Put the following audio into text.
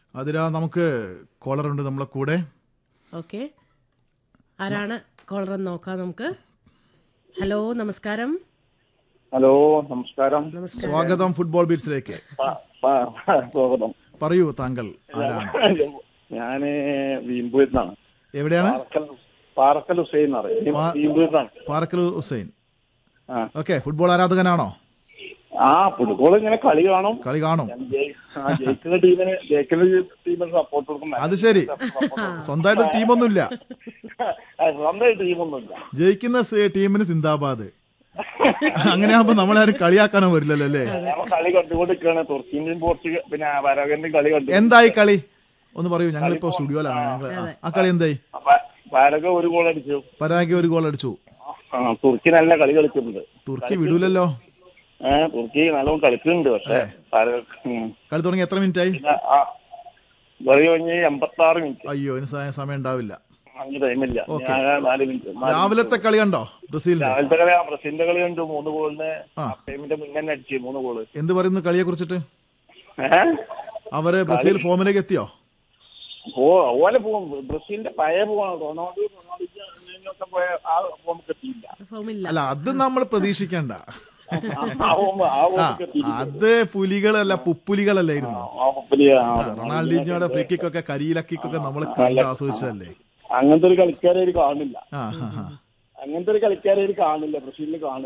അതിരാ നമുക്ക് കോളറുണ്ട് നമ്മളെ കൂടെ ഓക്കെ ആരാണ് കോളർ എന്ന് നോക്കാം നമുക്ക് ഹലോ നമസ്കാരം ഹലോ നമസ്കാരം നമസ്കാരം സ്വാഗതം ഫുട്ബോൾ ബീറ്റ്സിലേക്ക് പ- പ- സ്വാഗതം പറയൂ താങ്കൾ ആരാണ് ഞാന് വീമ്പൂരിന്നാണ് എവിടെയാണ് പാറക്കൽ പാറക്കൽ ഹുസൈൻ എന്ന് പറയും പാ- വീമ്പൂരിന്നാണ് പാറക്കൽ ഹുസൈൻ ആ. ഓക്കെ ഫുട്ബോൾ ആരാധകനാണോ ആ ഫുട്ബോൾ ഇങ്ങനെ കളി കാണും കളി കാണും ഞാൻ ജയി- ആ, ജയിക്കുന്ന ടീമിന് ജയിക്കുന്ന ടീമിന് സപ്പോർട്ട് കൊടുക്കും അത് ശരി സ്വന്തമായിട്ട് ടീമൊന്നുമില്ല സ്വന്തം ടീമൊന്നുമില്ല ജയിക്കുന്ന സ- ടീമിന് സിന്ദാബാദ് അങ്ങനെയാകുമ്പോ നമ്മളാരും കളിയാക്കാനോ വരില്ലല്ലോ അല്ലേ ഞങ്ങൾ കളി കണ്ടുകൊണ്ടിരിക്കുകയാണ് തുർക്കിന്റെയും പോർച്ചുഗൽ പിന്നെ വരകന്റെയും കളി കണ്ടു എന്തായി കളി ഒന്ന് പറയൂ ഞങ്ങളിപ്പോ സ്റ്റുഡിയോയിലാണ് ഞങ്ങള് ആ, ആ കളി എന്തായി വരക ഒരു ഗോൾ അടിച്ചു പരാഗി ഒരു ഗോൾ അടിച്ചു ആ, തുർക്കി നല്ല കളി കളിക്കുന്നുണ്ട് തുർക്കി വിടൂലല്ലോ ഏഹ് തുർക്കി നല്ലോണം കളിക്കുന്നുണ്ട് പക്ഷെ വരക- ഉം. കളി തുടങ്ങി എത്ര മിനിറ്റ് ആയി പിന്നെ ആ കളി കഴിഞ്ഞ് എൺപത്തി ആറ് മിനിറ്റ് അയ്യോ ഇനി സ- സമയം ഉണ്ടാവില്ല അഞ്ച് ടൈമില്ല ഓക്കേ. ഞാൻ നാല് മിനിറ്റ് നാല് രാവിലത്തെ കളി കണ്ടോ ബ്രസീലിന്റെ രാവിലത്തെ കളി ആ ബ്രസീലിന്റെ കളി കണ്ടു മൂന്ന് ഗോളിന് ആ. ടൈമിന്റെ മുന്നേ തന്നെ അടിച്ചു മൂന്ന് ഗോള് എന്ത് പറയുന്നു കളിയെ കുറിച്ചിട്ട് ഏഹ് അവര് ബ്രസീൽ ഫോമിലേക്ക് എത്തിയോ ഓ ഓലെ പോകും ബ്രസീലിന്റെ പഴയ പോവാണ് റൊണാൾഡോ റൊണാൾഡോ പോയ ആ ഫോമൊക്കെ എത്തിയില്ല ഫോമില്ല അല്ല അത് നമ്മൾ പ്രതീക്ഷിക്കണ്ട ആ ഫോം ആ ആ ഫോമൊക്കെ എത്തിയില്ല അത് പുലികളല്ല പുപ്പുലികളല്ലായിരുന്നു ആ ഒപ്പലിയ ആ, റൊണാൾഡിനോയുടെ ഫ്രീ കിക്കൊക്കെ കരിയില കിക്കൊക്കെ നമ്മൾ കണ്ട് ആസ്വദിച്ചതല്ലേ അങ്ങനത്തെ ഒരു കളിക്കാരെ ഒരു കാണില്ല ആ ആ, ആ. അങ്ങനത്തെ ഒരു കളിക്കാരെ ഒരു കാണില്ല ബ്രസീലിന് കാണില്ല